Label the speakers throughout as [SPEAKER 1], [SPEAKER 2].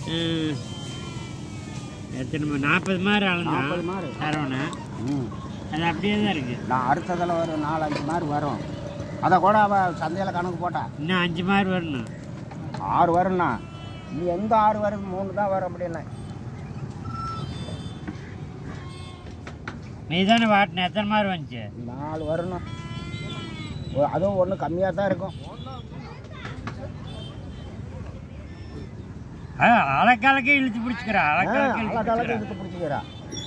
[SPEAKER 1] ம். எத்தனை மா- நாற்பது மாடு
[SPEAKER 2] நாற்பது
[SPEAKER 1] அளந்தான்
[SPEAKER 2] மாடு
[SPEAKER 1] சரவணா
[SPEAKER 2] ம்
[SPEAKER 1] அது அப்படியே தான் இருக்கு
[SPEAKER 2] நான் அடுத்ததில் ஒரு நாலஞ்சு மாடு வரும் அதை கூட அவள் சந்தையில் கணக்கு போட்டா
[SPEAKER 1] இன்னும் அஞ்சு மாடு வரணும்
[SPEAKER 2] ஆறு வரும்னா நீ எந்த ஆறு வரும் மூணு தான் வரும் அப்படின்னா
[SPEAKER 1] நீ தானே வாட்டின எத்தனை மாடு வந்துச்சு
[SPEAKER 2] நாலு வரணும் ஒ- அதுவும் ஒன்று கம்மியாக தான் இருக்கும்
[SPEAKER 1] ஆ, அலக்காலக்கே இழுத்து பிடிச்சிக்கிறா அலக்காலக்கே இழுத்து
[SPEAKER 2] அழகாக
[SPEAKER 1] பிடிச்சிக்கிறா
[SPEAKER 2] எடுத்து பிடிச்சிக்கிறா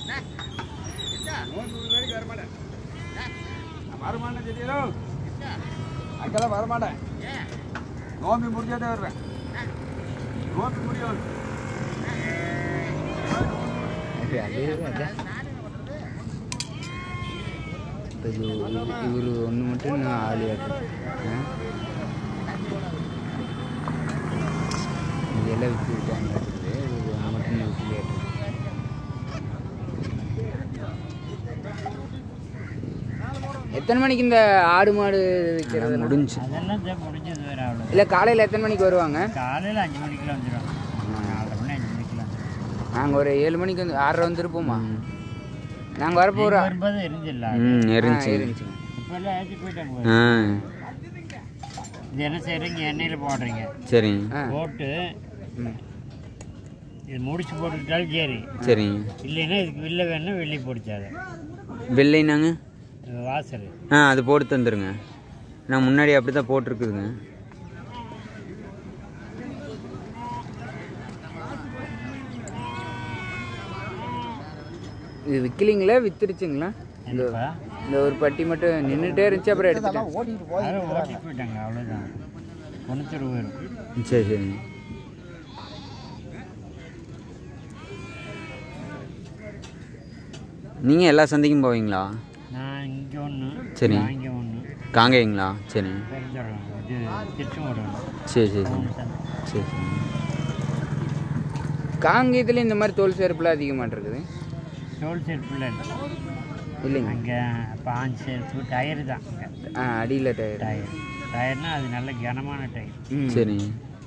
[SPEAKER 3] வரமாட்டேன் தெரியுதோ அங்கெல்லாம் வரமாட்டேன் நோம்பி முடிஞ்சாதே வருவேன் நோம்பி முடியும்
[SPEAKER 4] இது இவர் ஒன்று மட்டும் நான் ஆளி இதெல்லாம் விற்று விட்டாங்க இது ஒன்று மட்டும் விற்று எத்தனை மணிக்கு இந்த ஆடு மாடு விற்கிறது முடிஞ்சு
[SPEAKER 1] அதெல்லாம் தான் முடிஞ்சது வேற அவ்வளோ
[SPEAKER 4] இல்லை காலையில் எத்தனை மணிக்கு வருவாங்க
[SPEAKER 1] காலையில் அஞ்சு மணிக்கெல்லாம் வந்துடும் நாலரை மணி அஞ்சு மணிக்கெல்லாம் வந்துடும்
[SPEAKER 4] நாங்கள் ஒரு ஏழு மணிக்கு வந்து ஆறரை வந்துருப்போமா நாங்கள் வரப்போ ஒரு
[SPEAKER 1] வரும்போது இருந்துல்ல
[SPEAKER 5] ம்
[SPEAKER 4] ஆ,
[SPEAKER 5] இருந்துச்சு
[SPEAKER 4] இருந்துச்சு
[SPEAKER 1] இப்போ எல்லாம் ஏற்றி போயிட்டாங்க பாரு.
[SPEAKER 5] ஆ
[SPEAKER 1] இது என்ன செய்கிறீங்க எண்ணெயில் போடுறீங்க
[SPEAKER 5] சரிங்க
[SPEAKER 4] ஆ
[SPEAKER 1] போட்டு
[SPEAKER 4] ம்.
[SPEAKER 1] இது முடிச்சு போட்டுக்கிட்டாலும் சரி
[SPEAKER 5] சரிங்க
[SPEAKER 1] இல்லைன்னா இதுக்கு வில்ல வேணா வெள்ளி பிடிச்சாது
[SPEAKER 5] வெள்ளைனாங்க
[SPEAKER 1] வாசல்
[SPEAKER 5] ஆ அது போட்டு தந்துருங்க நான் முன்னாடி அப்படி தான் போட்டிருக்குதுங்க
[SPEAKER 4] இது விற்கலிங்களா வித்துருச்சுங்களா இந்த
[SPEAKER 1] என்னப்பா
[SPEAKER 4] இந்த ஒரு பட்டி மட்டும் நின்றுட்டே இருந்துச்சு அப்புறம் எடுத்துட்டேன்
[SPEAKER 2] இதெல்லாம் ஓட்டிட்டு போய்
[SPEAKER 1] அதை ஓட்டிட்டு போயிட்டாங்க அவ்வளோதான் தொண்ணூத்தொரு போயிடும்
[SPEAKER 5] சரி சரிங்க நீங்கள் எல்லா சந்தைக்கும் போவீங்களா
[SPEAKER 1] நான் இங்கே ஒன்று
[SPEAKER 5] சரி.
[SPEAKER 1] இங்கே ஒன்று
[SPEAKER 5] காங்கேயங்களா சரி
[SPEAKER 1] பெருந்துறோம் இது திருச்செங்கோடு
[SPEAKER 5] சரி சரி சரி
[SPEAKER 1] மூணு சந்தை
[SPEAKER 5] சரி சரி
[SPEAKER 4] காங்கேயத்தில் இந்த மாதிரி தோல் செருப்புலாம் அதிகமாக இருக்குது
[SPEAKER 1] தோல் செருப்புல இல்லை
[SPEAKER 4] இல்லைங்க
[SPEAKER 1] அங்கே பாஞ்சு செருப்பு டயரு தான் அங்கே
[SPEAKER 4] ஆ அடியில் டயர்
[SPEAKER 1] டயர் டயர்னா அது நல்ல கனமான டயர்
[SPEAKER 4] ம்
[SPEAKER 5] சரிங்க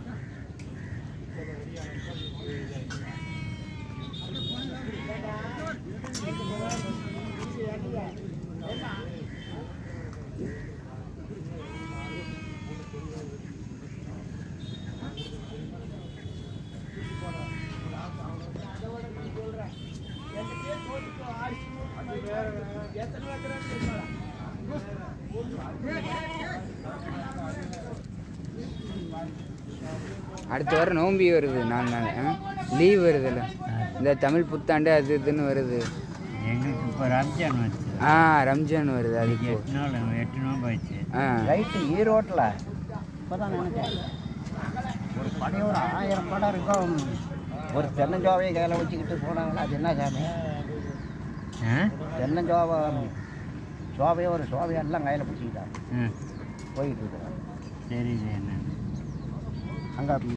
[SPEAKER 4] அடுத்த வாரம் நோம்பி வருது நாலு நாள் லீவ் வருதுல்ல இந்த தமிழ் புத்தாண்டு அது இதுன்னு வருது
[SPEAKER 1] எங்களுக்கு இப்போ ரம்ஜான் வச்சு
[SPEAKER 4] ஆ ரம்ஜான் வருது அதுக்கு
[SPEAKER 1] எட்டு நாள் எட்டு நாள் போயிடுச்சு
[SPEAKER 4] ஆ
[SPEAKER 2] ரைட்டு ஈரோட்டில் இப்போ தான் நினைச்சேன் ஒரு படம் ஒரு ஆயிரம் படம் இருக்கும் ஒரு தென்னஞ்சோவையை கையில் வச்சுக்கிட்டு போனாங்களா அது என்ன சாமி
[SPEAKER 1] ஆ
[SPEAKER 2] தென்னஞ்சோவை சோவையை ஒரு சோவையை எல்லாம் கையில் பிடிச்சிக்கிட்டாங்க
[SPEAKER 1] ம்
[SPEAKER 2] போயிட்டு இருக்கிறாங்க
[SPEAKER 1] சரி என்ன
[SPEAKER 2] அங்கே